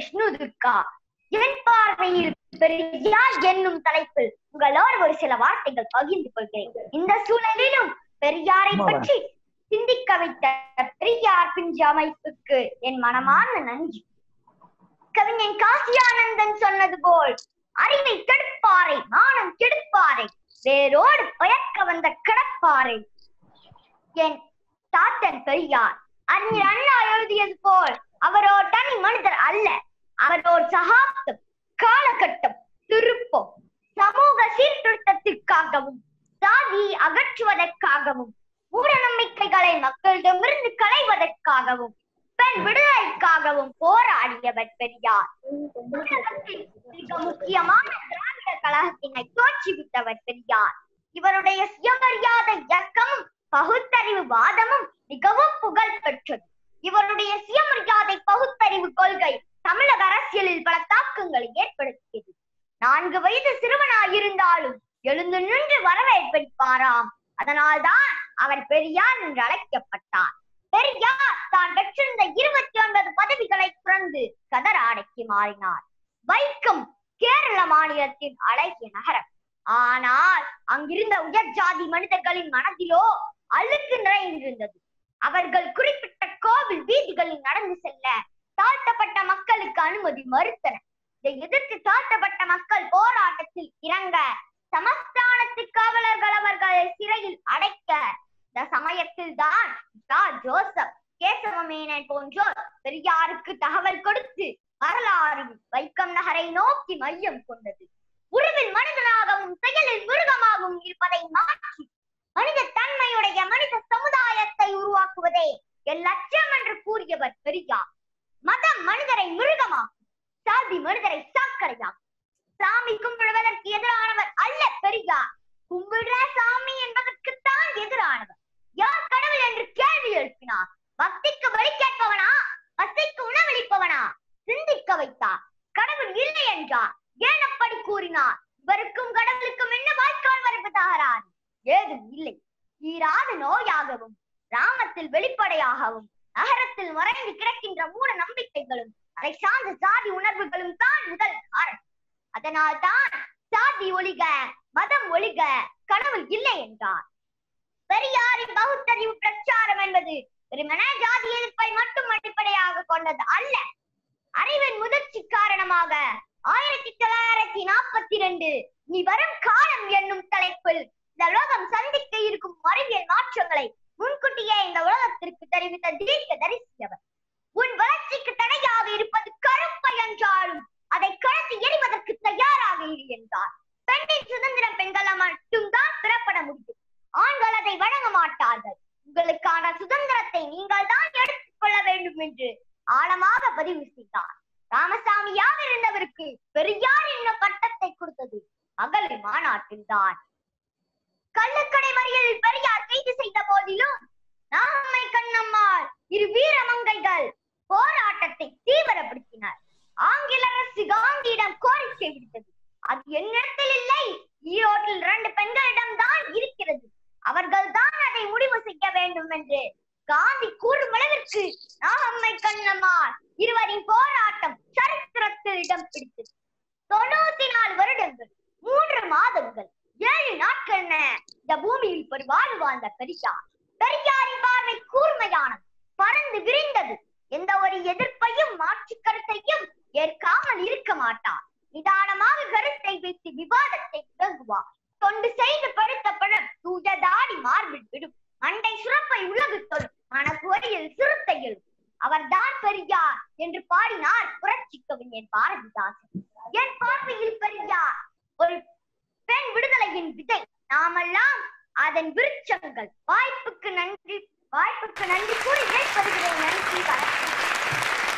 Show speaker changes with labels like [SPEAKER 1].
[SPEAKER 1] விஷ்ணு துர்கா என் பார்வையில் பெரியார் என்னும் தலைப்பில் உங்களோடு ஒரு சில வார்த்தைகள் பகிர்ந்து கொள்கிறேன் இந்த சூழலிலும் பெரியாரை
[SPEAKER 2] ஆமாவா?
[SPEAKER 1] பற்றி சிந்திக்க வைத்த பெரியார் பிஞ்சு அமைப்புக்கு என் மனமார்ந்த நன்றி கவிஞன் காசியானந்தன் சொன்னது போல் அறிவை கெடுப்பாரை மானம் கெடுப்பாரை வேரோடு பயக்க வந்த கிடப்பாரை என் தாத்தன் பெரியார் அறிஞர் அண்ணா எழுதியது போல் அவரோ தனி மனிதர் அல்ல அவரோர் சகாப்தம் காலகட்டம் திருப்பம் சமூக சீர்திருத்தத்திற்காகவும் சாதி அகற்றுவதற்காகவும் மூட நம்பிக்கைகளை மக்களிடமிருந்து களைவதற்காகவும் பெண் விடுதலைக்காகவும் போராடியவர் பெரியார் தமிழகத்தில் மிக முக்கியமான திராவிட கழகத்தினை தோற்றுவித்தவர் பெரியார் இவருடைய சுயமரியாதை இயக்கமும் பகுத்தறிவு வாதமும் மிகவும் புகழ் பெற்றது இவருடைய சுயமரியாதை பகுத்தறிவு கொள்கை தமிழக அரசியலில் பல தாக்கங்களை ஏற்படுத்தியது நான்கு வயது சிறுவனாயிருந்தாலும் எழுந்து நின்று வரவேற்பளிப்பாராம் அதனால்தான் அவர் பெரியார் என்று அழைக்கப்பட்டார் பெரியார் தான் பெற்றிருந்த இருபத்தி ஒன்பது பதவிகளை துறந்து கதர் ஆடைக்கு மாறினார் வைக்கம் கேரள மாநிலத்தின் அழகிய நகரம் ஆனால் அங்கிருந்த உயர் ஜாதி மனிதர்களின் மனதிலோ அழுக்கு நிறைந்திருந்தது அவர்கள் குறிப்பிட்ட கோவில் வீதிகளில் நடந்து செல்ல தாழ்த்தப்பட்ட மக்களுக்கு அனுமதி மறுத்தனர் இதை எதிர்த்து தாழ்த்தப்பட்ட மக்கள் போராட்டத்தில் இறங்க சமஸ்தானத்து காவலர்கள் அவர்களை சிறையில் அடைக்க இந்த சமயத்தில் தான் ஜோசப் கேசவமேனன் போன்றோர் பெரியாருக்கு தகவல் கொடுத்து வரலாறு வைக்கம் நகரை நோக்கி மையம் கொண்டது உருவில் மனிதனாகவும் செயலில் மிருகமாகவும் இருப்பதை மாற்றி மனித தன்மையுடைய மனித சமுதாயத்தை உருவாக்குவதே என் லட்சியம் என்று கூறியவர் பெரியார் மதம் மனிதரை மிருகமாக்கும் சாதி மனிதரை சாக்கடையாக்கும் சாமி கும்பிடுவதற்கு எதிரானவர் அல்ல பெரியார் கும்பிடுற சாமி என்பதற்குத்தான் எதிரானவர் யார் கடவுள் என்று கேள்வி எழுப்பினார் பக்திக்கு வழி கேட்பவனா பசிக்கு உணவளிப்பவனா சிந்திக்க வைத்தார் கடவுள் இல்லை என்றார் ஏன் அப்படி கூறினார் இவருக்கும் கடவுளுக்கும் என்ன வாய்க்கால் வரப்பு தகராறு ஏதும் இல்லை தீராத நோயாகவும் கிராமத்தில் வெளிப்படையாகவும் நகரத்தில் மறைந்து கிடக்கின்ற மூட நம்பிக்கைகளும் அதை சார்ந்த சாதி உணர்வுகளும் தான் முதல் காரணம் அதனால் தான் சாதி ஒழிக மதம் ஒழிக கடவுள் இல்லை என்றார் பெரியாரின் பகுத்தறிவு பிரச்சாரம் என்பது வெறுமனே ஜாதி எதிர்ப்பை மட்டும் அடிப்படையாக கொண்டது அல்ல அறிவின் முதிர்ச்சி காரணமாக ஆயிரத்தி தொள்ளாயிரத்தி நாற்பத்தி ரெண்டு நீ வரும் காலம் என்னும் தலைப்பில் இந்த உலகம் சந்திக்க இருக்கும் அறிவியல் மாற்றங்களை முன்கூட்டியே இந்த உலகத்திற்கு தெரிவித்த தீர்க்க தரிசியவர் உன் வளர்ச்சிக்கு தடையாக இருப்பது கருப்பை என்றாலும் அதை கடத்தி எறிவதற்கு தயாராக இரு என்றார் பெண்ணின் சுதந்திரம் பெண்களால் மட்டும்தான் பெறப்பட முடியும் ஆண்கள் அதை வழங்க மாட்டார்கள் உங்களுக்கான சுதந்திரத்தை நீங்கள் தான் எடுத்துக் கொள்ள வேண்டும் என்று ஆழமாக பதிவு செய்தார் ராமசாமியாக இருந்தவருக்கு பெரியார் என்னும் பட்டத்தை கொடுத்தது மகளிர் மாநாட்டில் தான் கள்ளுக்கடை மறியலில் பெரியார் கைது செய்த போதிலும் நாகம்மை கண்ணம்மாள் இரு வீரமங்கைகள் போராட்டத்தை தீவிரப்படுத்தினர் ஆங்கில அரசு காந்தியிடம் கோரிக்கை விடுத்தது அது என்னிடத்தில் இல்லை ஈரோட்டில் இரண்டு பெண்களிடம் தான் இருக்கிறது அவர்கள் தான் அதை முடிவு செய்ய வேண்டும் என்று காந்தி கூறும் அளவிற்கு நாகம்மை கண்ணம்மாள் இருவரின் போராட்டம் சரித்திரத்தில் இடம் பிடித்தது தொண்ணூத்தி நாலு வருடங்கள் மூன்று மாதங்கள் ஏழு நாட்கள் என இந்த பூமியில் ஒரு வாழ் வாழ்ந்த பெரியார் பெரியாரின் பார்வை கூர்மையானது பறந்து விரிந்தது எந்த ஒரு எதிர்ப்பையும் மாற்று கருத்தையும் ஏற்காமல் இருக்க மாட்டார் நிதானமாக கருத்தை வைத்து விவாதத்தை தொடங்குவார் தொண்டு செய்து படுத்த பழம் தூயதாடி மார்பில் விடும் மண்டை சுரப்பை உலகு தொடும் மனக்குவரியில் சிறுத்தை எழும் அவர்தான் பெரியார் என்று பாடினார் புரட்சி கவிஞன் பாரதிதாசன் என் பார்வையில் பெரியார் ஒரு பெண் விடுதலையின் விதை நாமெல்லாம் அதன் விருட்சங்கள் வாய்ப்புக்கு நன்றி வாய்ப்புக்கு நன்றி கூறி இணைப்படுகிறேன் நன்றி வணக்கம்